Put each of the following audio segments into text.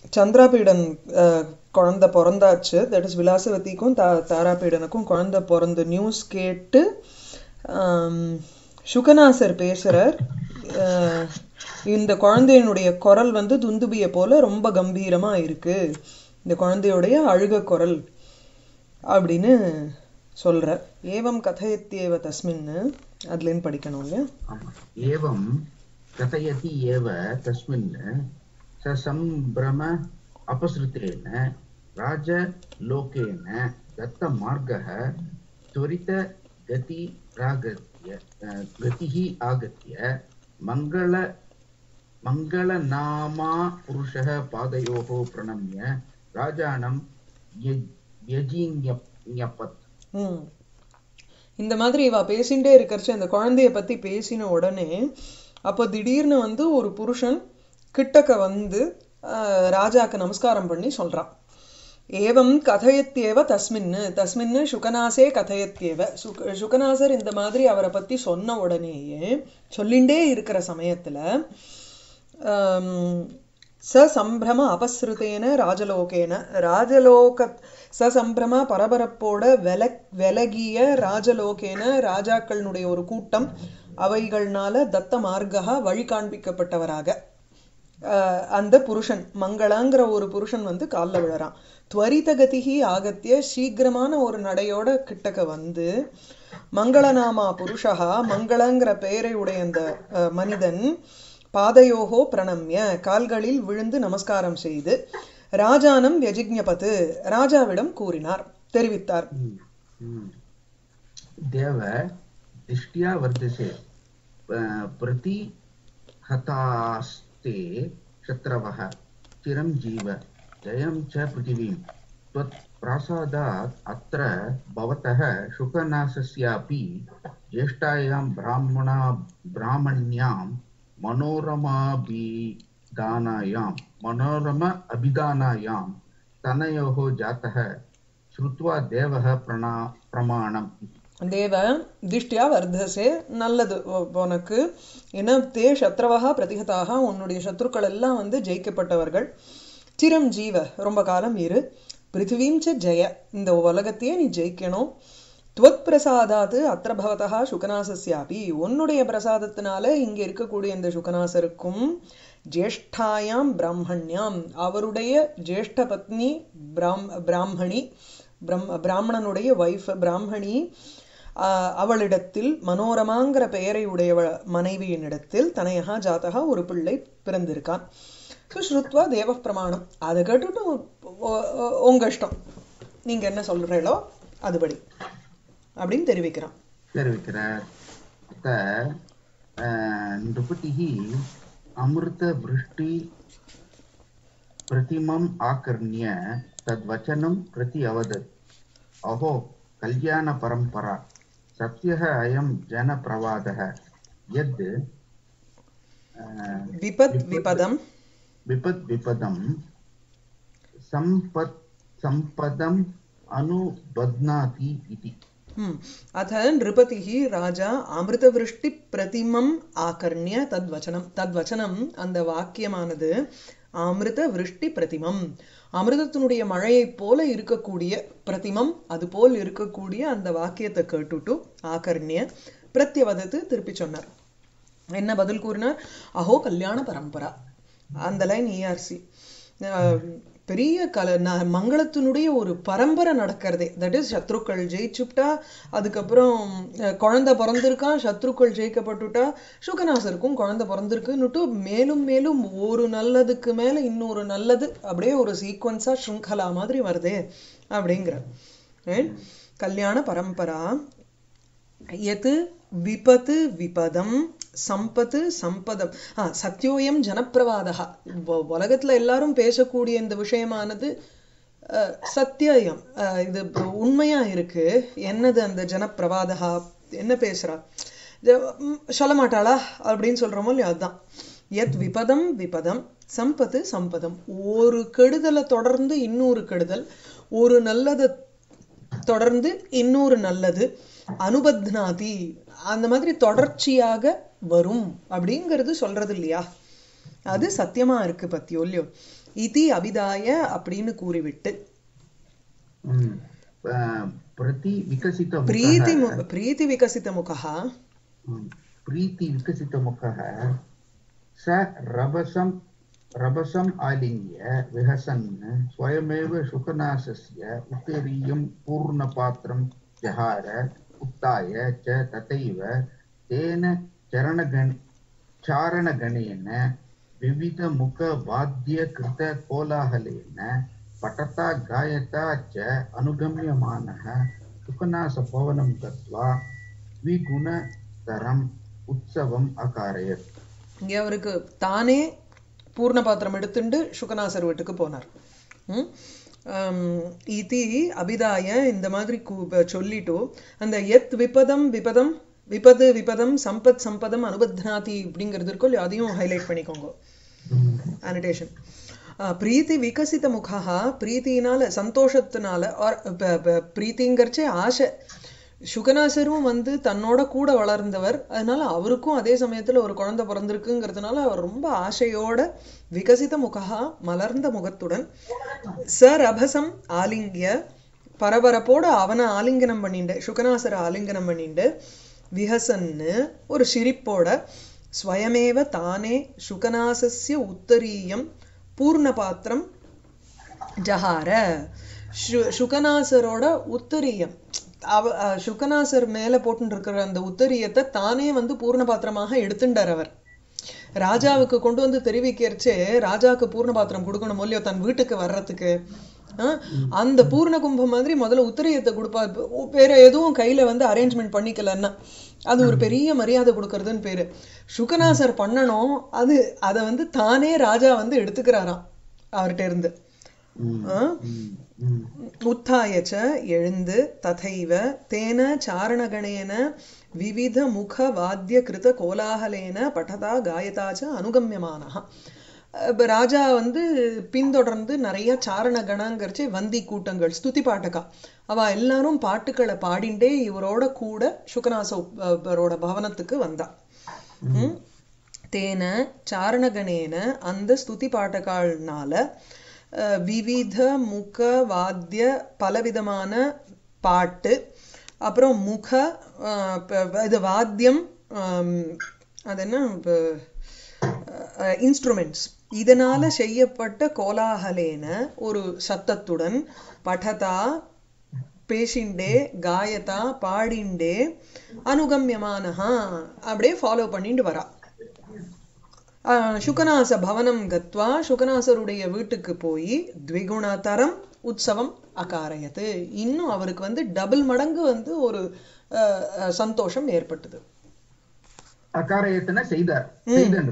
சந்திராபீடன் அஹ், குழந்தை பிறந்தாச்சு that is விலாசவதிக்கும் தா தாராபீடனுக்கும் குழந்தை பிறந்த நியூஸ் கேட்டு ஆம், சுகநாசர் பேசுறார் அஹ், இந்த குழந்தையினுடைய குரல் வந்து துந்துபியை போல ரொம்ப கம்பீரமா இருக்கு இந்த குழந்தையுடைய அழுக குரல் அப்படின்னு சொல்றார் ஏவம் கதையத்தியேவ தஸ்மின்னு அதுலேன்னு படிக்கணும் இல்லையா ஆமா. एवं कथयति एव तस्मिन् स सम्भ्रम अपसृतेन राजलोकेन दत्तमार्गः त्वरितगतिरागत्य अ, गतिः आगत्य मङ्गल मङ्गलनामा पुरुषः पादयोः प्रणम्य राजानं यज्- व्यजिज्ञपत् ம் இந்த மாதிரி இவ பேசிண்டே இருக்கறச்சு அந்த குழந்தைய பத்தி பேசின உடனே அப்போ திடீர்னு வந்து ஒரு புருஷன் கிட்டக்க வந்து ஆஹ், ராஜாக்கு நமஸ்காரம் பண்ணி சொல்றான் ஏவம் கதையத்தியேவ தஸ்மின்னு தஸ்மின்னு சுகநாசே கதையத்தியேவ சுக சுகநாசர் இந்த மாதிரி அவரை பத்தி சொன்ன உடனேயே சொல்லிண்டே இருக்கிற சமயத்துல ஆம், ச சம்பிரம அபஸ்ருதேன ராஜலோகேன ராஜலோக ச சம்பிரம பரபரப்போட வில விலகிய ராஜலோகேன ராஜாக்களினுடைய ஒரு கூட்டம் அவைகள்னால தத்த மார்கா வழி காண்பிக்கப்பட்டவராக அஹ், அந்த புருஷன் மங்களங்கிற ஒரு புருஷன் வந்து கால்ல விழறான் துவரித கதிகி ஆகத்திய சீக்கிரமான ஒரு நடையோட கிட்டக்க வந்து மங்களநாமா புருஷா மங்களங்கிற பெயரை உடைய அந்த அஹ், மனிதன் பாதையோகோ பிரணம்ய கால்களில் விழுந்து நமஸ்காரம் செய்து ராஜானம் வியஜிக்ஞபத்து ராஜாவிடம் கூறினார் தெரிவித்தார் हम्म। देव दिष्ट्या वर्धसे प- प्रतिहतास्ते शत्रवः चिरं जीव जयं च पृथिवीं त्वत्प्रासादात् अत्र भवतः शुकनासस्यापि ज्येष्ठायां ब्राह्मणा ब्राह्मण्यां मनोरमाभिदानायां मनोरम अभिदानायां तनयोः जातः श्रुत्वा देवः प्रणा प्रमाणम् தேவ திஷ்டியா வர்தசே நல்லது உ- உனக்கு ஏன்னா தே சத்ரவகா பிரதிகதாக உன்னுடைய சத்ருக்கள் எல்லாம் வந்து ஜெயிக்கப்பட்டவர்கள் சிரம் ஜீவ ரொம்ப காலம் இரு பிருத்திவீம் ச ஜெய இந்த உலகத்தையே நீ ஜெயிக்கணும் துவத் பிரசாதாது அத்திர பவதா சுகநாசஸ்யாபி உன்னுடைய பிரசாதத்தினால இங்க இருக்கக்கூடிய இந்த சுகநாசருக்கும் ஜேஷ்டாயாம் பிராமணியாம் அவருடைய ஜேஷ்ட பத்னி பிராம் பிராமணி பிரம் பிராமணனுடைய வைஃப் பிராமணி ஆஹ், அவளிடத்தில் மனோரமாங்கிற பெயரை உடையவ மனைவியினிடத்தில் தனையகா ஜாதகா ஒரு பிள்ளை பிறந்திருக்கான் ஸோ ஸ்ருத்வா தேவ பிரமாணம் அதை கேட்டுட்டு உ- உ- உங்க இஷ்டம் நீங்க என்ன சொல்றீங்களோ அதுபடி அப்படின்னு தெரிவிக்கிறான் தெரிவிக்கிறார் அத்த நிருபதிः अमृतवृष्टि प्रतिमम् आकर्ण्य तद्वचनं प्रति अवदत् अहो कल्याणपरम्परा सत्यः अयं जनप्रवादः यद् अ, விபத் விபதம் विपद् विपदं सम्पत् सम्पदम् अनुबध्नाति इति ம் அத நிருபதிஹி ராஜா அமிர்தவிருஷ்டி பிரதிமம் ஆகர்ணிய தத்வச்சனம் தத்வச்சனம் அந்த வாக்கியமானது அமிர்த விருஷ்டி பிரதிமம் அமிர்தத்தினுடைய மழையைப் போல இருக்கக்கூடிய பிரதிமம் அது போல் இருக்கக்கூடிய அந்த வாக்கியத்தை கேட்டுட்டு ஆகர்ணிய பிரத்யவதத்து திருப்பி சொன்னார் என்ன பதில் கூறினார் அஹோ கல்யாண பரம்பரா அந்த லைன் இஆர்சி பெரிய கல ந- மங்களத்தினுடைய ஒரு பரம்பரை நடக்கிறதே தட் இஸ் சத்ருக்கள் ஜெயிச்சுட்டா அதுக்கப்புறம் அஹ், குழந்தை பிறந்திருக்கான் சத்ருக்கள் ஜெயிக்கப்பட்டுட்டா சுகநாசருக்கும் குழந்தை பிறந்திருக்குன்னுட்டு மேலும் மேலும் ஒரு நல்லதுக்கு மேல இன்னொரு நல்லது அப்படியே ஒரு சீக்வன்ஸா ஸ்ருங்கலா மாதிரி வருதே அப்படிங்கிற Right? கல்யாண பரம்பரா यत् विपत् विपदं சம்பத்து சம்பதம் ஆ சத்யோயம் ஜனப்பிரவாதா உ- உலகத்துல எல்லாரும் பேசக்கூடிய இந்த விஷயமானது அஹ், சத்தியம் அஹ், இது இப்ப உண்மையா இருக்கு என்னது அந்த ஜனப்பிரவாதா என்ன பேசுறா இது, ம், சொல்ல மாட்டாளா அப்படின்னு சொல்றோமோ இல்லையா அதுதான் எத் விபதம் விபதம் சம்பத்து சம்பதம் ஒரு கெடுதலை தொடர்ந்து இன்னொரு கெடுதல் ஒரு நல்லதை தொடர்ந்து இன்னொரு நல்லது அனுபத்னாதி அந்த மாதிரி தொடர்ச்சியாக வரும் அப்படிங்கிறது சொல்றது இல்லையா அது சத்தியமா இருக்கு பத்தியோ இல்லையோ இதி அபிதாய அப்படின்னு கூறிவிட்டு ம். அஹ், பிரதி விகசித பிரீத்தி முகः மு- பிரீத்தி விகசித முகா ம். प्रीति विकसितमुखः स रभसं रभसम् आलिङ्ग्य विहसन् स्वयमेव शुकनासस्य उत्तरीयं पूर्णपात्रं जहार उत्थाय च तथैव तेन चरणगण चारणगणेन विविधमुखवाद्यकृतकोलाहलेन पठता गायता च अनुगम्यमानः शुकनासभवनं गत्वा द्विगुणतरम् उत्सवम् अकारयत् இங்க அவருக்கு தானே பூர்ண பாத்திரம் எடுத்துண்டு சுகநாசர் வீட்டுக்கு போனார் ம்? ஆம், இதி அபிதாய இந்த மாதிரி கூ- சொல்லிட்டு அந்த எத் விபதம் விபதம் விபது விபதம் சம்பத் சம்பதம் அனுபத்னாதி அப்படிங்கிறது இருக்கோ இல்லையோ அதையும் ஹைலைட் பண்ணிக்கோங்க அனிடேஷன் பிரீத்தி விகசித முகா பிரீத்தினால சந்தோஷத்தினால or ப- ப- பிரீத்திங்கிறச்சே ஆசை சுகநாசரும் வந்து தன்னோட கூட வளர்ந்தவர் அதனால அவருக்கும் அதே சமயத்துல ஒரு குழந்தை பிறந்திருக்குங்கிறதுனால அவர் ரொம்ப ஆசையோட விகசித முகா மலர்ந்த முகத்துடன் சர் அபசம் ஆலிங்கிய பரபரப்போட அவனை ஆலிங்கனம் பண்ணிண்டு சுகநாசரை ஆலிங்கனம் பண்ணிண்டு விஹசன்னு ஒரு சிரிப்போட ஸ்வயமேவ தானே சுகநாசஸ்ய உத்தரீயம் பூர்ண பாத்திரம் ஜஹார சு- சுகநாசரோட உத்தரீயம் அவ அஹ், சுகநாசர் மேல போட்டு இருக்கிற அந்த உத்தரியத்தை தானே வந்து பூர்ண பாத்திரமாக எடுத்துட்டார் அவர் ராஜாவுக்கு கொண்டு வந்து தெரிவிக்கிறச்சே ராஜாவுக்கு பூர்ண பாத்திரம் கொடுக்கணும் இல்லையோ தன் வீட்டுக்கு வர்றதுக்கு ஆ, அந்த பூர்ண கும்பம் மாதிரி முதல்ல உத்தரியத்தை கொடுப்பா இப்ப வேற எதுவும் கையில வந்து அரேஞ்ச்மெண்ட் பண்ணிக்கலன்னா அது ஒரு பெரிய மரியாதை கொடுக்கறதுன்னு பேரு சுகநாசர் பண்ணணும் அது அதை வந்து தானே ராஜா வந்து எடுத்துக்கிறாராம் அவர்கிட்ட இருந்து ஆ? உத்தாய ச எழுந்து ததைவ தேன சாரணகணேன விவித முக வாத்திய கிருத கோலாகலேன பட்டதா காயதா ச அனுகமியமானஹ இப்ப ராஜா வந்து பின்தொடர்ந்து நிறைய சாரண கணங்கிறச்சு வந்தி கூட்டங்கள் ஸ்துதி பாட்டகா அவ எல்லாரும் பாட்டுக்களை பாடிண்டே இவரோட கூட சுகநாசரோட பவனத்துக்கு வந்தா ம்? தேன சாரணகணேன அந்த ஸ்துதி பாட்டகால்னால அஹ், விவித முக வாத்திய பலவிதமான பாட்டு அப்புறம் முக அஹ், ப- ப- இது வாத்தியம் ஆம், அது என்ன இன்ஸ்ட்ருமெண்ட்ஸ் இதனால செய்யப்பட்ட கோலாகலேன ஒரு சத்தத்துடன் படதா பேசிண்டே காயதா பாடிண்டே அனுகமியமானஹா அப்படியே ஃபாலோ பண்ணிட்டு வரா ஆஹ் சுகநாச பவனம் கத்வா சுகநாசருடைய வீட்டுக்கு போய் த்விகுணதரம் உற்சவம் அகாரயத்து இன்னும் அவருக்கு வந்து டபுள் மடங்கு வந்து ஒரு ஆஹ், ஆஹ், சந்தோஷம் ஏற்பட்டது अकारयतन செய்தார் செய்தன்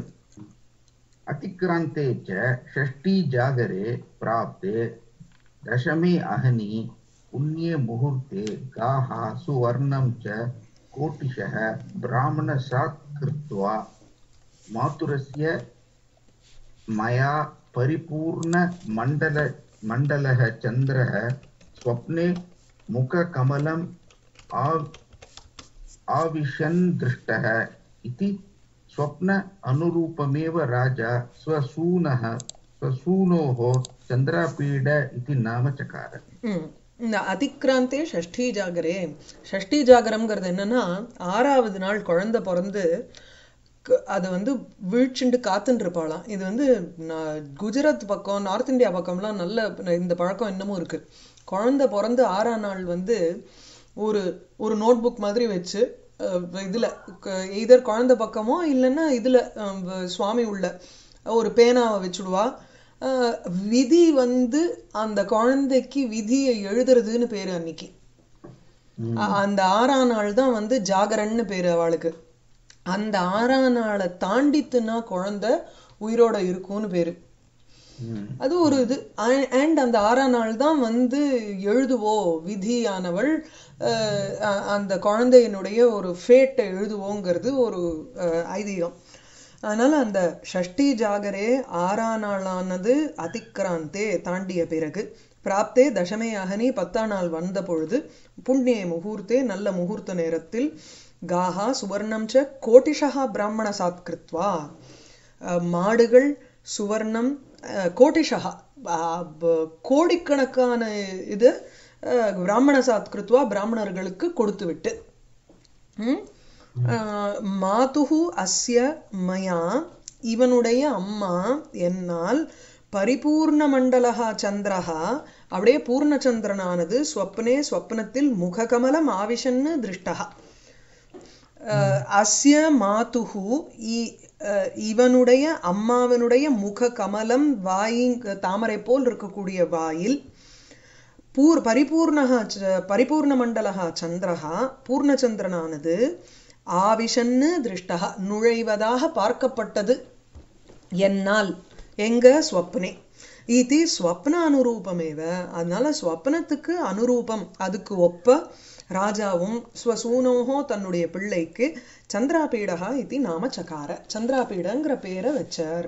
अतिक्रान्ते च षष्ठी जागरे प्राप्ते दशमे अहनि पुण्ये मुहूर्ते गाः सुवर्णं च कोटिशः ब्राह्मणसात् कृत्वा मातुरस्य मया परिपूर्णमण्डल मण्डलः चन्द्रः स्वप्ने मुखकमलम् आव आविशन् दृष्टः इति स्वप्न अनुरूपमेव राजा स्वसूनः स्वसूनोः चन्द्रापीड इति नाम चकार ம். இந்த அதிக்ராந்தே ஷஷ்டி ஜாகரே ஷஷ்டி ஜாகரம்ங்கிறது என்னன்னா ஆறாவது நாள் குழந்தை பிறந்து க- அது வந்து வீழ்ச்சிண்டு காத்துட்டு இருப்பாளாம் இது வந்து நா- குஜராத் பக்கம் நார்த் இந்தியா பக்கம்லாம் நல்ல இந்த பழக்கம் இன்னமும் இருக்கு குழந்தை பிறந்து ஆறாம் நாள் வந்து ஒரு ஒரு நோட் புக் மாதிரி வச்சு அஹ், இதுல இதர் குழந்தை பக்கமோ இல்லைன்னா இதுல அஹ், வ- சுவாமி உள்ள ஒரு பேனாவை வச்சுடுவா அஹ், விதி வந்து அந்த குழந்தைக்கு விதியை எழுதுறதுன்னு பேரு அன்னைக்கு அ- அந்த ஆறாம் நாள் தான் வந்து ஜாகரன்னு பேரு அவளுக்கு அந்த ஆறாம் நாளை தாண்டித்துனா குழந்தை உயிரோட இருக்கும்னு பேரு அது ஒரு இது அண்ட் அந்த ஆறாம் நாள் தான் வந்து எழுதுவோ விதியானவள் அஹ், அ- அந்த குழந்தையினுடைய ஒரு ஃபேட்டை எழுதுவோங்கிறது ஒரு அஹ், ஐதீகம் அதனால அந்த ஷஷ்டி ஜாகரே ஆறாம் நாளானது அதிக்ராந்தே தாண்டிய பிறகு பிராப்தே தசமே அகனி பத்தாம் நாள் வந்த பொழுது புண்ணிய முகூர்த்தே நல்ல முகூர்த்த நேரத்தில் காஹா சுவர்ணம் ச கோட்டிஷா பிராமண சாத்கிருத்வா அஹ், மாடுகள் சுவர்ணம் அஹ், கோட்டிஷா அஹ், ப- கோடிக்கணக்கான இது அஹ், பிராமண சாத்கிருத்வா பிராமணர்களுக்கு கொடுத்து விட்டு ம்? அஹ், மாதுஹு அஸ்ய மயா இவனுடைய அம்மா என்னால் பரிபூர்ண மண்டலஹா சந்திரஹா அப்படியே பூர்ணச்சந்திரனானது ஸ்வப்னே ஸ்வப்னத்தில் முககமலம் ஆவிஷன்னு திருஷ்டஹா அஹ், அஸ்ய மாதுஹு இ- அஹ், இவனுடைய அம்மாவனுடைய முக கமலம் வாயின் தாமரை போல் இருக்கக்கூடிய வாயில் பூர் பரிபூர்ணः ச- பரிபூர்ணமண்டலः சந்திரः பூர்ணச்சந்திரனானது ஆவிஷன்னு திருஷ்டः நுழைவதாக பார்க்கப்பட்டது என்னால் எங்க ஸ்வப்னே இது ஸ்வப்ன அனுரூபமேவ அதனால ஸ்வப்னத்துக்கு அனுரூபம் அதுக்கு ஒப்ப ராஜாவும் ஸ்வசூனோஹோ தன்னுடைய பிள்ளைக்கு சந்திராபீடகா இது நாம சகார சந்திராபீடங்கிற பேரை வச்சார்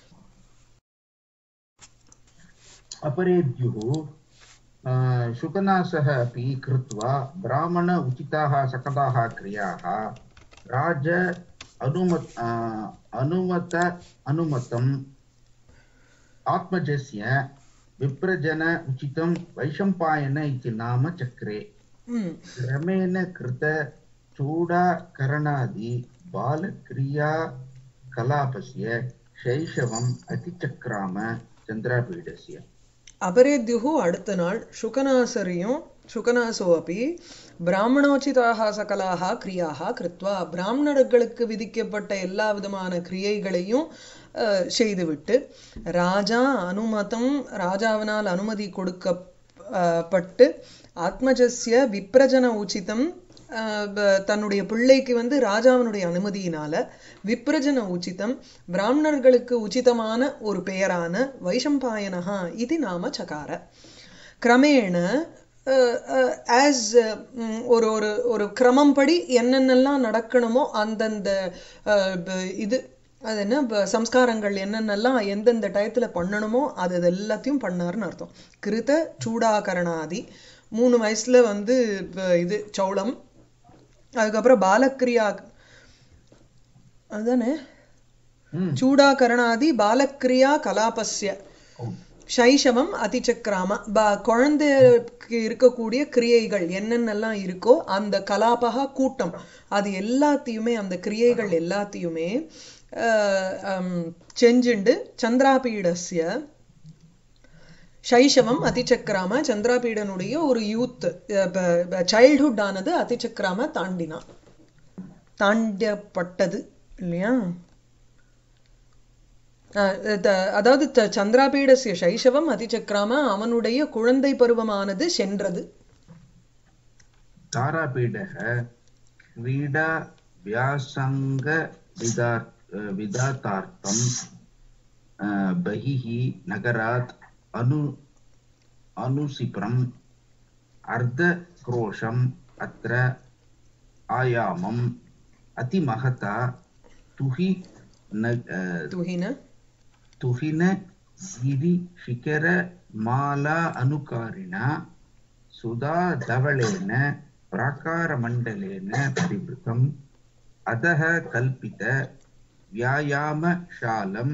अपरेद्युः अ, शुकनासः अपि कृत्वा ब्राह्मण उचिताः सकलाः क्रियाः राज अनुमत अ, अनुमत अनुमतम् आत्मजस्य विप्रजन उचितं वैशम्पायन इति नाम चक्रे ம் क्रमेण कृत चूडाकरणादि बालक्रिया कलापस्य शैशवम् अतिचक्राम चन्द्रापीडस्य அபரேத்யுஹு அடுத்த நாள் சுகநாசரையும் சுகநாசோ அப்படி பிராமணோச்சிதாக சகலாக கிரியாக கிருத்வா பிராமணர்களுக்கு விதிக்கப்பட்ட எல்லா விதமான கிரியைகளையும் அஹ், செய்துவிட்டு ராஜா அனுமதம் ராஜாவினால் அனுமதி கொடுக்கப்பட்டு ஆத்மஜஸ்ய விப்ரஜன உச்சிதம் அஹ், ப- தன்னுடைய பிள்ளைக்கு வந்து ராஜாவினுடைய அனுமதியினால விப்ரஜன உச்சிதம் பிராமணர்களுக்கு உச்சிதமான ஒரு பெயரான வைஷம்பாயனஹா இது நாம சகார கிரமேண ஆஸ் ஒரு ஒரு ஒரு கிரமம் படி என்னென்னலாம் நடக்கணுமோ அந்தந்த அஹ், ப- இது அது என்ன ப- சம்ஸ்காரங்கள் என்னென்னலாம் எந்தெந்த டயத்துல பண்ணணுமோ அது அது எல்லாத்தையும் பண்ணாருன்னு அர்த்தம் கிருத சூடாகரணாதி மூணு வயசுல வந்து ப- இது சௌளம் அதுக்கப்புறம் பாலக்கிரியா அதுதானே ம். சூடாகரணாதி பாலக்கிரியா கலாபஸ்ய சைஷவம் அதிச்சக்கிராம ப குழந்தைக்கு இருக்கக்கூடிய கிரியைகள் என்னென்னலாம் இருக்கோ அந்த கலாபகா கூட்டம் அது எல்லாத்தையுமே அந்த கிரியைகள் எல்லாத்தையுமே அஹ், ஹம், செஞ்சுண்டு சந்திராபீடஸ்ய சைஷவம் அதிச்சக்கிராம சந்திராபீடனுடைய ஒரு யூத் சைல்ட்ஹுட் ஆனது அதிச்சக்கிராம தாண்டினான் தாண்டப்பட்டது இல்லையா அஹ் த- அதாவது த- சந்திராபீடஸ்ய சைஷவம் அதிச்சக்கிராம அவனுடைய குழந்தை பருவமானது சென்றது तारापीडः क्रीडा व्यासङ्ग विधातार्थं बहिः नगरात् अनु अनुसिप्रम् अर्धक्रोशम् अत्र आयामम् अतिमहता तुहि न துகின तुहिन गिरिशिखरमाला अनुकारिणा सुधा धवलेन प्राकारमण्डलेन परिवृतम् अधः कल्पित व्यायामशालं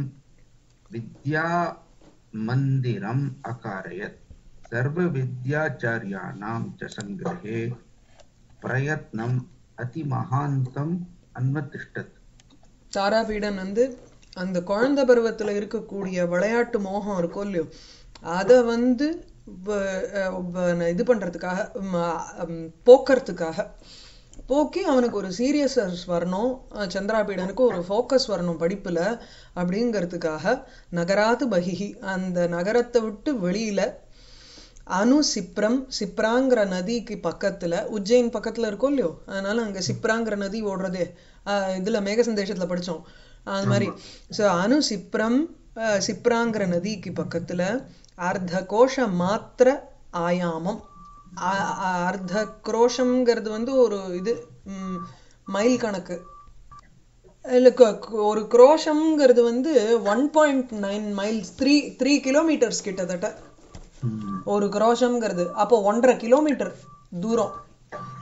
विद्यामन्दिरम् अकारयत् सर्वविद्याचार्याणां च सङ्ग्रहे प्रयत्नम् अतिमहान्तम् अन्वतिष्ठत् தாராபீடன் வந்து அந்த குழந்தை பருவத்துல இருக்கக்கூடிய விளையாட்டு மோகம் இருக்கும் இல்லையோ அதை வந்து வ- அஹ் வ- இது பண்றதுக்காக ம், அம், போக்கறதுக்காக போக்கி அவனுக்கு ஒரு சீரியஸ்னஸ் வரணும் அஹ் சந்திராபீடனுக்கு ஒரு ஃபோக்கஸ் வரணும் படிப்புல அப்படிங்கிறதுக்காக நகராத்து பகிஹி அந்த நகரத்தை விட்டு வெளியில அனு சிப்ரம் சிப்ராங்கிற நதிக்கு பக்கத்துல உஜ்ஜைன் பக்கத்துல இருக்கும் இல்லையோ அதனால அங்க சிப்ராங்கிற நதி ஓடுறதே ஆஹ் இதுல மேக சந்தேஷத்துல படிச்சோம் அது மாதிரி சோ அனு சிப்ரம் ஆஹ் சிப்ராங்கிற நதிக்கு பக்கத்துல அர்த்த கோஷ மாத்திர ஆயாமம் ஆ- ஆ- அர்த்த குரோஷம்ங்கிறது வந்து ஒரு இது ம், மைல் கணக்கு இல்ல க- க- ஒரு குரோஷம்ங்கிறது வந்து one point nine miles three three kilometres கிட்டத்தட்ட ஒரு குரோஷம்ங்கிறது அப்போ ஒன்றரை கிலோமீட்டர் தூரம்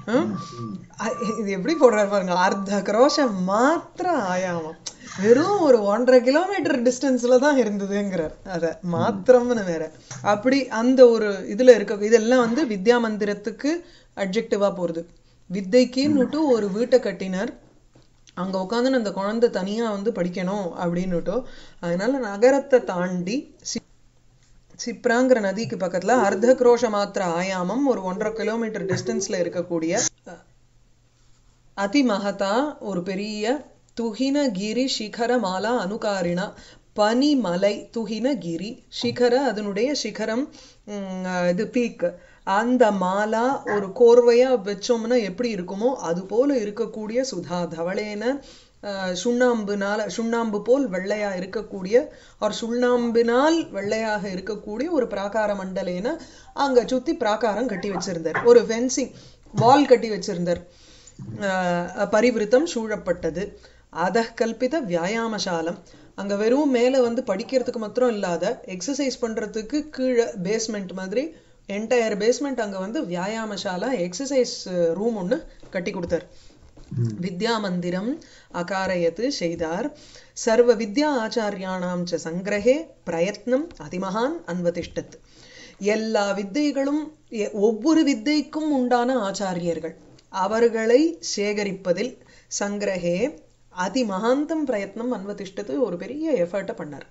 ஹம்? அ- இது எப்படி போடுறாரு பாருங்க அர்த்த குரோஷம் மாத்திர ஆயாமம் வெறும் ஒரு ஒன்றரை கிலோமீட்டர் டிஸ்டன்ஸ்ல தான் இருந்ததுங்கிறார் அத மாத்திரம்னு வேற அப்படி அந்த ஒரு இதுல இருக்க இதெல்லாம் வந்து வித்யா மந்திரத்துக்கு அட்ஜெக்டிவா போறது வித்தைக்குன்னுட்டு ஒரு வீட்டை கட்டினர் அங்க உட்காந்து அந்த குழந்தை தனியா வந்து படிக்கணும் அப்படின்னுட்டோ அதனால நகரத்தை தாண்டி சி- சிப்ராங்கிற நதிக்கு பக்கத்துல அர்த்த குரோஷ மாத்திர ஆயாமம் ஒரு ஒன்றரை கிலோமீட்டர் டிஸ்டன்ஸ்ல இருக்கக்கூடிய அஹ், அதிமகதா ஒரு பெரிய துகின கிரி சிகர மாலா அனுகாரிணா பனிமலை துகின கிரி சிகர அதனுடைய சிகரம் உம், அஹ், இது பீக் அந்த மாலா ஒரு கோர்வையா வச்சோம்னா எப்படி இருக்குமோ அது போல இருக்கக்கூடிய சுதா தவளேன அஹ், சுண்ணாம்புனால சுண்ணாம்பு போல் வெள்ளையா இருக்கக்கூடிய ஒரு சுண்ணாம்பினால் வெள்ளையாக இருக்கக்கூடிய ஒரு பிராகார மண்டலேன அங்க சுத்தி பிராகாரம் கட்டி வச்சிருந்தார் ஒரு ஃபென்சிங் வால் கட்டி வச்சிருந்தார் அஹ், பரிவிருத்தம் சூழப்பட்டது அத கல்பித வியாயாமசாலம் அங்க வெறும் மேல வந்து படிக்கிறதுக்கு மாத்திரம் இல்லாத எக்ஸசைஸ் பண்றதுக்கு கீழே பேஸ்மெண்ட் மாதிரி என்டையர் பேஸ்மெண்ட் அங்க வந்து வியாயாமசாலா எக்ஸசைஸ் ரூம் ஒண்ணு கட்டி கொடுத்தார் வித்யா மந்திரம் அகாரயத் செய்தார் சர்வ வித்யா ஆச்சாரியாணாம் ச சங்கிரகே பிரயத்னம் அதிமகான் அன்வதிஷ்டத் எல்லா வித்தைகளும் எ- ஒவ்வொரு வித்தைக்கும் உண்டான ஆச்சாரியர்கள் அவர்களை சேகரிப்பதில் சங்கிரகே அதிமகாந்தம் பிரயத்னம் அன்வதிஷ்டத்து ஒரு பெரிய எஃபர்ட்டை பண்ணார்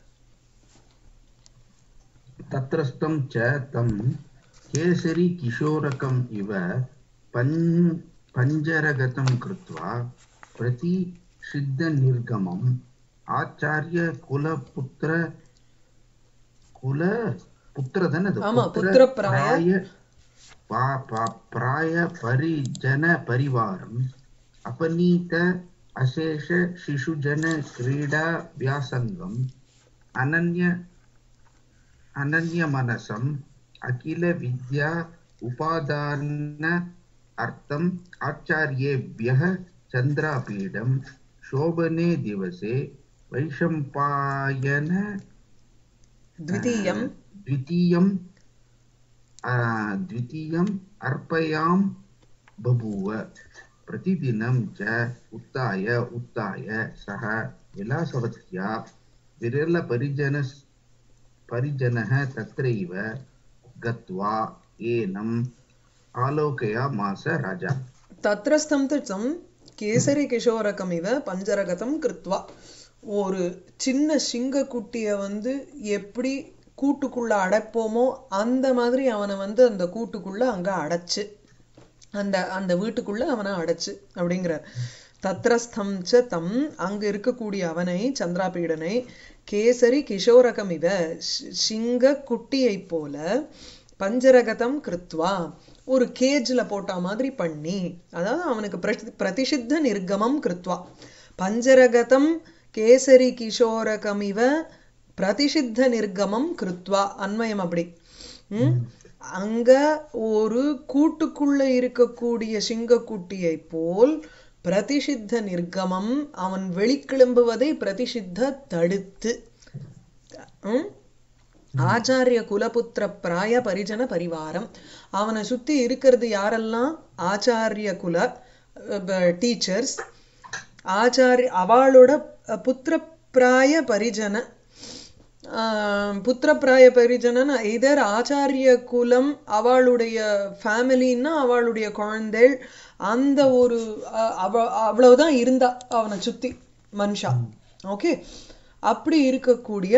तत्रस्थं च तं केसरी किशोरकम् इव पञ् पञ्जरगतं कृत्वा प्रतिषिद्धनिर्गमम् आचार्यकुलपुत्र कुल पुत्रधनद ஆமா, புத்திரப்பிராய. पा- पा- प्राय परिजन परिवारम् अपनीत अशेष शिशुजन क्रीडा व्यासङ्गम् अनन्य अनन्यमनसम् अखिलविद्या उपादान अर्थम् आचार्येभ्यः चन्द्रापीडं शोभने दिवसे वैशम्पायन द्वितीयम् द्वितीयं आ, द्वितीयम् अर्पयां बभूव प्रतिदिनं च उत्थाय उत्थाय सः विलासवत्या विरलपरिजन परिजनः तत्रैव गत्वा एनम् आलोकयामास राजा தத்ரஸ்தம் தம் கேசரி கிஷோரகம் இவ பஞ்சரகதம் கிருத்வா ஒரு சின்ன சிங்கக்குட்டிய வந்து எப்படி கூட்டுக்குள்ள அடைப்போமோ அந்த மாதிரி அவனை வந்து அந்த கூட்டுக்குள்ள அங்க அடைச்சு அந்த அந்த வீட்டுக்குள்ள அவனை அடைச்சு அப்படிங்கிறார் தத்ரஸ்தம் ச தம் அங்க இருக்கக்கூடிய அவனை சந்திராபீடனை கேசரி கிஷோரகம் இவ சி- சிங்க குட்டியைப் போல பஞ்சரகதம் கிருத்வா ஒரு கேஜ்ல போட்ட மாதிரி பண்ணி அதாவது அவனுக்கு பிரதி- பிரதிஷித்த நிர்கமம் கிருத்வா பஞ்சரகதம் கேசரி கிஷோரகமிவ பிரதிஷித்த நிர்கமம் கிருத்வா அன்வயம் அப்படி ம்? அங்க ஒரு கூட்டுக்குள்ள இருக்கக்கூடிய சிங்கக்குட்டியை போல் பிரதிஷித்த நிர்கமம் அவன் வெளிக்கிளம்புவதை பிரதிஷித்த தடுத்து ம்? ஆச்சாரிய குலபுத்திர பிராய பரிஜன பரிவாரம் அவனை சுத்தி இருக்கிறது யாரெல்லாம் ஆச்சாரிய குல டீச்சர்ஸ் ஆச்சாரிய அவளோட அஹ், புத்திர பிராய பரிஜன ஆஹ், புத்திரப்பிராய பரிஜனன் இதர் ஆச்சாரிய குலம் அவளுடைய ஃபேமிலின்னா அவளுடைய குழந்தைகள் அந்த ஒரு அஹ், அவ அவ்வளவுதான் இருந்தா அவனை சுத்தி மனுஷா ஓகே அப்படி இருக்கக்கூடிய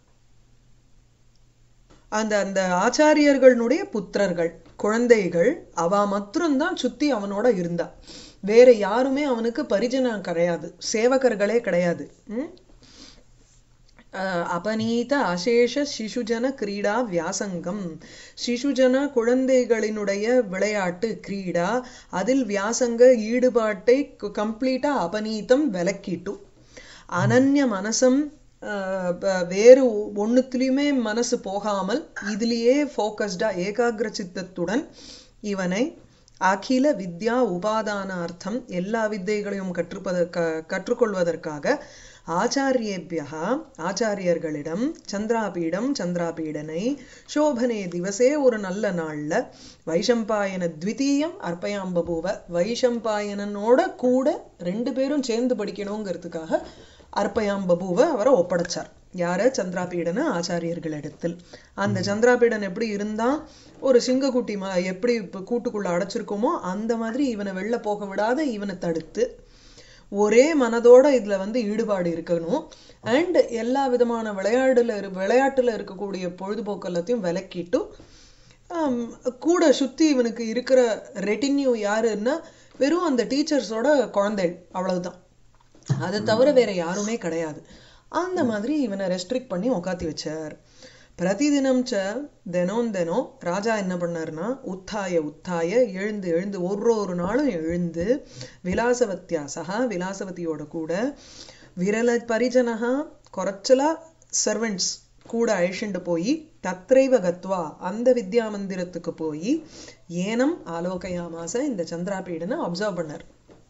அந்த அந்த ஆச்சாரியர்களுடைய புத்திரர்கள் குழந்தைகள் அவ மாத்திரம்தான் சுத்தி அவனோட இருந்தா வேற யாருமே அவனுக்கு பரிஜனம் கிடையாது சேவகர்களே கிடையாது ம்? அஹ் அபநீத அசேஷ சிசுஜன கிரீடா வியாசங்கம் சிசுஜன குழந்தைகளினுடைய விளையாட்டு கிரீடா அதில் வியாசங்க ஈடுபாட்டை கம்ப்ளீட்டா அபநீதம் விலக்கிட்டு அனன்ய மனசம் அஹ், ப- வேறு ஒண்ணுத்துலயுமே மனசு போகாமல் இதுலயே ஃபோக்கஸ்டா ஏகாகிர சித்தத்துடன் இவனை அகில வித்யா உபாதான அர்த்தம் எல்லா வித்தைகளையும் கற்றுப்பதற்க கற்றுக்கொள்வதற்காக ஆச்சாரியேபியா ஆச்சாரியர்களிடம் சந்திராபீடம் சந்திராபீடனை சோபனே திவசே ஒரு நல்ல நாள்ல வைஷம்பாயன த்விதீயம் அர்ப்பயாம் பபூவ வைஷம்பாயனனோட கூட ரெண்டு பேரும் சேர்ந்து படிக்கணுங்கிறதுக்காக அர்ப்பயாம் பபூவ அவரை ஒப்படைச்சார் யார சந்திராபீடன ஆச்சாரியர்களிடத்தில் அந்த சந்திராபீடன் எப்படி இருந்தா ஒரு சிங்கக்குட்டி மா எப்படி இப்ப கூட்டுக்குள்ள அடைச்சிருக்கோமோ அந்த மாதிரி இவனை வெளில போக விடாத இவனை தடுத்து ஒரே மனதோட இதுல வந்து ஈடுபாடு இருக்கணும் அண்ட் எல்லா விதமான விளையாடுல இரு- விளையாட்டுல இருக்கக்கூடிய பொழுதுபோக்கு எல்லாத்தையும் விலக்கிட்டு ஆம், கூட சுத்தி இவனுக்கு இருக்கிற ரெட்டின்யூ யாருன்னா வெறும் அந்த டீச்சர்ஸோட குழந்தை அவ்வளவுதான் அதை தவிர வேற யாருமே கிடையாது அந்த மாதிரி இவனை ரெஸ்ட்ரிக்ட் பண்ணி உக்காத்தி வச்சார் பிரதிதினம் ச தினம் தினம் ராஜா என்ன பண்ணாருன்னா உத்தாய உத்தாய எழுந்து எழுந்து ஒரு ஒரு நாளும் எழுந்து விலாசவத்தியா சகா விலாசவதியோட கூட விரல பரிஜனகா குறைச்சலா சர்வெண்ட்ஸ் கூட அழிச்சுண்டு போய் தத்ரைவ கத்வா அந்த வித்யா மந்திரத்துக்கு போய் ஏனம் ஆலோகயாமாச இந்த சந்திராபீடனை அப்சர்வ் பண்ணார்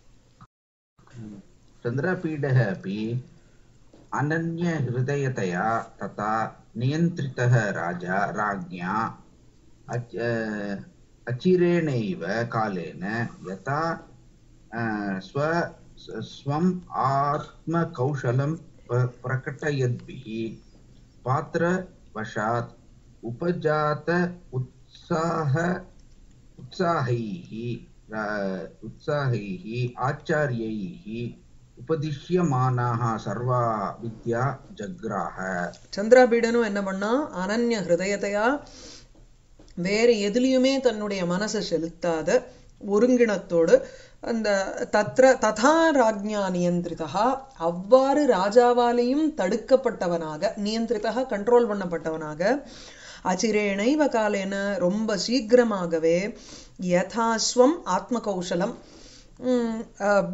चन्द्रपीडः अपि अनन्यहृदयतया तथा नियन्त्रितः राजा राज्ञा अच अचिरेणैव कालेन यथा अ, स्व स्वम् आत्मकौशलं प्र- प्रकटयद्भिः पात्रवशात् उपजात उत्साह उत्साहैः रा- उत्साहैः आचार्यैः उपदिश्यमानाः सर्वा विद्या जग्राह சந்திராபீடனும் என்ன பண்ணா அனன்ய ஹிருதயத்தையா வேற எதுலயுமே தன்னுடைய மனசை செலுத்தாத ஒருங்கிணத்தோடு அந்த தத்ர ததா ராஜ்ஞா நியந்திரிதா அவ்வாறு ராஜாவாலேயும் தடுக்கப்பட்டவனாக நியந்திரிதா கண்ட்ரோல் பண்ணப்பட்டவனாக அச்சிரேணைவ காலேன ரொம்ப சீக்கிரமாகவே யதாஸ்வம் ஆத்ம கௌசலம் உம், அஹ்,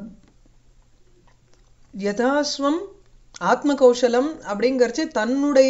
யதாஸ்வம் ஆத்ம கௌசலம் அப்படிங்கறச்சு தன்னுடைய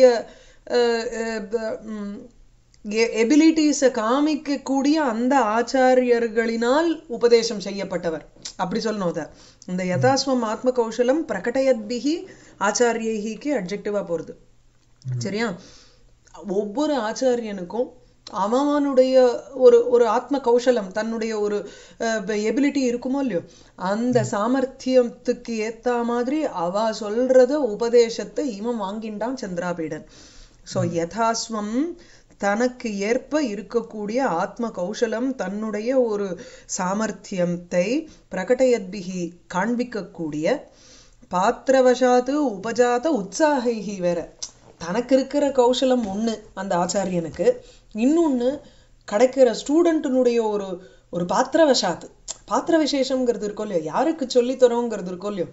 எபிலிட்டிஸை காமிக்கக்கூடிய அந்த ஆச்சாரியர்களினால் உபதேசம் செய்யப்பட்டவர் அப்படி சொல்லணும் அத இந்த யதாஸ்வம் ஆத்ம கௌசலம் பிரகடயத்பிகி ஆச்சாரியைக்கு அட்ஜெக்டிவா போறது சரியா ஒவ்வொரு ஆச்சாரியனுக்கும் அவனுடைய ஒரு ஒரு ஆத்ம கௌசலம் தன்னுடைய ஒரு எபிலிட்டி இருக்குமோ இல்லையோ அந்த சாமர்த்தியத்துக்கு ஏத்த மாதிரி அவ சொல்றத உபதேசத்தை இவன் வாங்கிண்டான் சந்திராபீடன் சோ யதாஸ்வம் தனக்கு ஏற்ப இருக்கக்கூடிய ஆத்ம கௌசலம் தன்னுடைய ஒரு சாமர்த்தியத்தை பிரகடயத்பிகி காண்பிக்கக்கூடிய பாத்திரவசாத்து உபஜாத உற்சாகைகி வேற தனக்கு இருக்கிற கௌசலம் ஒண்ணு அந்த ஆச்சாரியனுக்கு இன்னொன்னு கிடைக்கிற ஸ்டூடெண்ட்டினுடைய ஒரு ஒரு பாத்திரவசாத்து பாத்திர விசேஷம்ங்கிறது இருக்கோ இல்லையோ யாருக்கு சொல்லித் தரோங்கிறது இருக்கோ இல்லையோ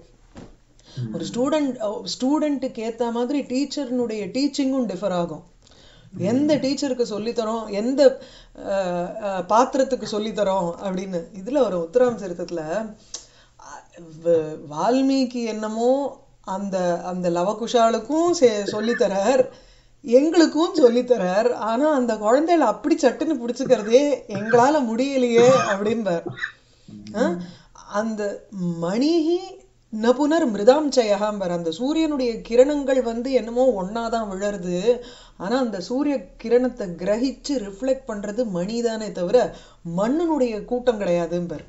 ஒரு ஸ்டூடெண்ட் ஸ்டூடெண்ட்டுக்கு ஏத்த மாதிரி டீச்சர்னுடைய டீச்சிங்கும் டிஃபர் ஆகும் எந்த டீச்சருக்கு சொல்லித்தரோம் எந்த அஹ், அஹ், பாத்திரத்துக்கு சொல்லித்தரோம் அப்படின்னு இதுல ஒரு உத்தராம் சரித்திரத்துல அஹ், வ- வால்மீகி என்னமோ அந்த அந்த லவகுஷாலுக்கும் சே- சொல்லித்தரார் எங்களுக்கும் சொல்லித்தரார் ஆனா அந்த குழந்தைகளை அப்படி சட்டுன்னு பிடிச்சுக்கிறதே எங்களால முடியலையே அப்படிம்பார் அஹ், அந்த மணிஹி ந புனர் மிருதாம் ஜெயகாம்பர் அந்த சூரியனுடைய கிரணங்கள் வந்து என்னமோ ஒன்னாதான் விழருது ஆனா அந்த சூரிய கிரணத்தை கிரகிச்சு ரிஃப்ளெக்ட் பண்றது மணிதானே தவிர மண்ணினுடைய கூட்டம் கிடையாதும்பர்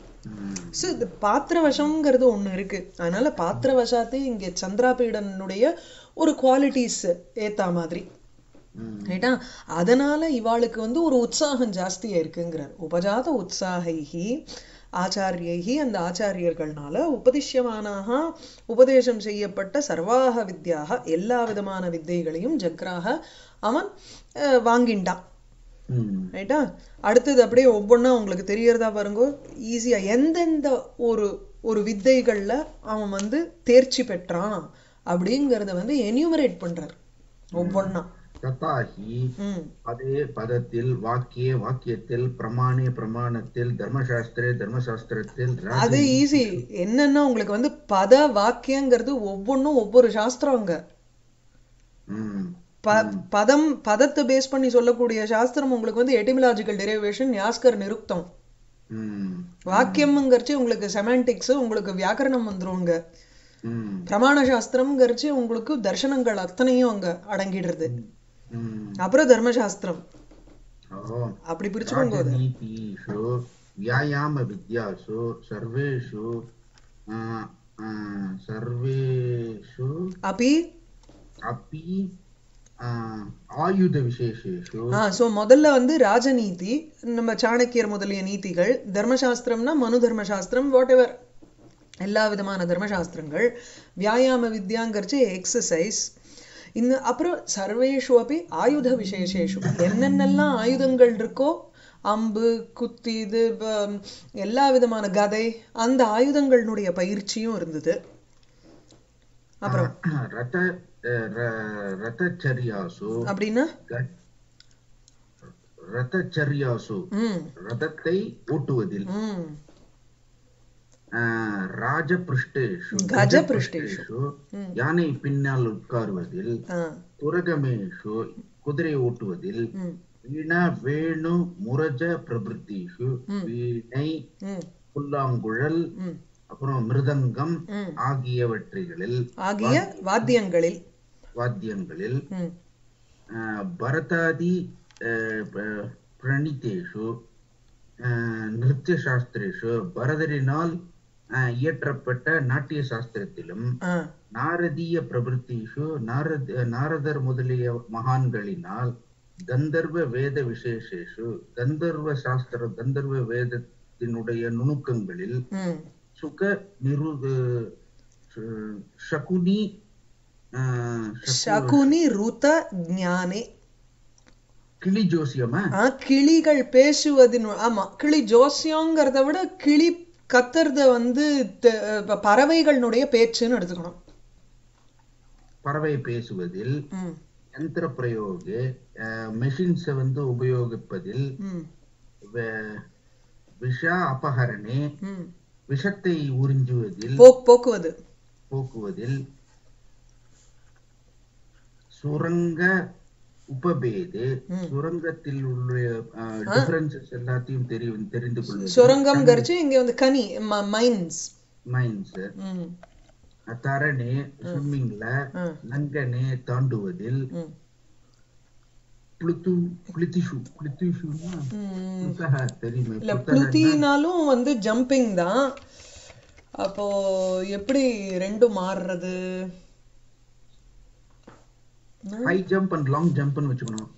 ஸோ இது பாத்திரவசம்ங்கிறது ஒண்ணு இருக்கு அதனால பாத்திரவசாத்து இங்க சந்திராபீடனுடைய ஒரு குவாலிட்டிஸ் ஏத்தா மாதிரி ரைட்டா அதனால இவாளுக்கு வந்து ஒரு உற்சாகம் ஜாஸ்தியா இருக்குங்கிறார் உபஜாத உற்சாகைகி ஆச்சாரியைகி அந்த ஆச்சாரியர்கள்னால உபதிஷ்யமானாக உபதேசம் செய்யப்பட்ட சர்வாக வித்யாக எல்லா விதமான வித்தைகளையும் ஜக்ராக அவன் அஹ், வாங்கிண்டான் ரைட்டா அடுத்தது அப்படியே ஒவ்வொன்றா உங்களுக்கு தெரியறதா பாருங்க ஈஸியா எந்தெந்த ஒரு ஒரு வித்தைகள்ல அவன் வந்து தேர்ச்சி பெற்றான் அப்படிங்கறத வந்து என்யூமரேட் பண்றார் ஒவ்வொன்னா तथा हि ம் पदे पदத்தில் வாக்கியே வாக்கியத்தில் பிரமாணே பிரமாணத்தில் தர்மசாஸ்திரே தர்மசாஸ்திரத்தில் அது ஈஸி என்னன்னா உங்களுக்கு வந்து பத வாக்கியங்கிறது ஒவ்வொன்றும் ஒவ்வொரு சாஸ்திரங்க ம் ப பதம் பதத்தை பேஸ் பண்ணி சொல்லக்கூடிய சாஸ்திரம் உங்களுக்கு வந்து எட்டிமலாஜிக்கல் டெரிவேஷன் யாஸ்கர் நிருக்தம் ம் வாக்கியம்ங்கிறச்சு உங்களுக்கு செமாண்டிக்ஸ் உங்களுக்கு வியாக்கரணம் வந்துருங்க ம் பிரமாண சாஸ்திரம்ங்கிறச்சு உங்களுக்கு தர்சனங்கள் அத்தனையும் அங்க அடங்கிடுறது ம் அப்புறம் தர்மசாஸ்திரம் ஓ அப்படி பிரிச்சுக்கோங்க அது. राजनीतिषु व्यायामविद्यासु सर्वेषु आ, आ, सर्वेषु அப்பி अपि आ, आयुधविशेषेषु ஆ சோ முதல்ல வந்து ராஜநீதி நம்ம சாணக்கியர் முதலிய நீதிகள் தர்மசாஸ்திரம்னா மனு தர்மசாஸ்திரம் வாட் எவர் எல்லா விதமான தர்மசாஸ்திரங்கள் வியாயாம வித்யாங்கிறச்சு எக்ஸசைஸ் இந்த அப்புறம் சர்வேஷு அப்படி ஆயுத விசேஷேஷு என்னென்னலாம் ஆயுதங்கள் இருக்கோ அம்பு குத்தி இது வ- எல்லா விதமான கதை அந்த ஆயுதங்களுடைய பயிற்சியும் இருந்தது அப்புறம் रथ र- रथचर्यासु அப்படின்னா க- ரதச்சரியாசு ம் ரதத்தை ஓட்டுவதில் ம் ஆ, ராஜபிருஷ்டேஷு கஜபிருஷ்டேஷு. ம். யானை பின்னால் உட்காருவதில் ஆ துரகமேஷு குதிரை ஓட்டுவதில் ம் வீண வேணு முரஜ பிரபிருத்திஷு வீணை ம் புல்லாங்குழல் ம் அப்புறம் மிருதங்கம் ம் ஆகியவற்றிகளில் ஆகிய வாத்தியங்களில் வாத்தியங்களில் ம் ஆ, பரதாதி ஆ, ப- பிரணிதேஷு ஆ, நிருத்திய சாஸ்திரேஷு பரதரினால் ஆ, இயற்றப்பட்ட நாட்டிய சாஸ்திரத்திலும் ஆ நாரதீய பிரபுத்திஷு நாரத நாரதர் முதலிய மகான்களினால் கந்தர்வ வேத விசேஷேஷு கந்தர்வ சாஸ்திர கந்தர்வ வேதத்தினுடைய நுணுக்கங்களில் ம் சுக நிரு சு- சகுனி ஆ, சகு- சகுனி ருத ஞானே கிளி ஜோசியமா ஆ கிளிகள் பேசுவதின் ஆமா கிளி ஜோசியங்கிறத விட கிளி கத்துறத வந்து த- ப- பறவைகளினுடைய பேச்சுன்னு எடுத்துக்கணும் பறவை பேசுவதில் ம் யந்திர பிரயோக மெஷின்ஸை வந்து உபயோகிப்பதில் ம் வ- விஷ அபகரணே ம் விஷத்தை உறிஞ்சுவதில் போக் போக்குவது போக்குவதில் சுரங்க உபபேது ம். சுரங்கத்தில் உள்ள டிஃபரன்சஸ் எல்லாத்தையும் தெரியும் தெரிந்து கொள்வது சுரங்கம் கரிச்சு இங்க வந்து கனி மைன்ஸ் மைன்ஸ் ம் தரணே ஸ்விம்மிங்ல ஆ. லங்கனே தாண்டுவதில் ம் புளுத்து புளித்திஷு புளித்திஷுன்னா ம் புத்தக தெரியுமே இல்ல புத்தக புளுத்தினாலும் வந்து ஜம்பிங் தான் அப்போ எப்படி ரெண்டும் மாறுறது ஹை ஜம்ப் அண்ட் லாங் ஜம்ப்னு வச்சுக்கணும்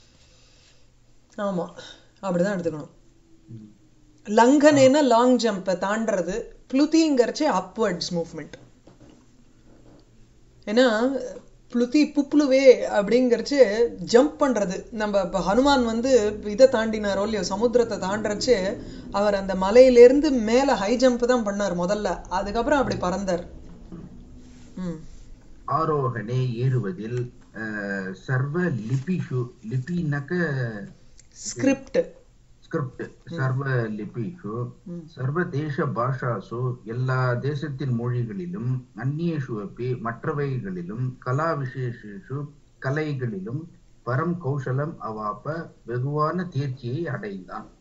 ஆமா அப்படிதான் எடுத்துக்கணும் லங்கனேனா லாங் ஜம்ப் தாண்டறது புளுத்திங்கிறச்சே அப்வர்ட்ஸ் மூவ்மெண்ட் ஏன்னா புளுத்தி புப்ளுவே அப்படிங்கிறச்சு ஜம்ப் பண்றது நம்ம இப்ப ஹனுமான் வந்து இதை தாண்டினாரோ இல்லையோ சமுத்திரத்தை தாண்டறச்சு அவர் அந்த மலையிலேருந்து மேல ஹை ஜம்ப் தான் பண்ணார் முதல்ல அதுக்கப்புறம் அப்படி பறந்தார் ம் ஆரோகணே ஏறுவதில் அஹ், சர்வ லிபிஷு லிபினாக்க ஸ்கிரிப்ட் ஸ்கிரிப்ட் சர்வ லிபிஷு சர்வ தேச பாஷாசு எல்லா தேசத்தின் மொழிகளிலும் அந்நியேஷு அப்பி மற்றவைகளிலும் கலா விசேஷேஷு கலைகளிலும் பரம் கௌசலம் அவாப்ப வெகுவான தேர்ச்சியை அடைந்தான்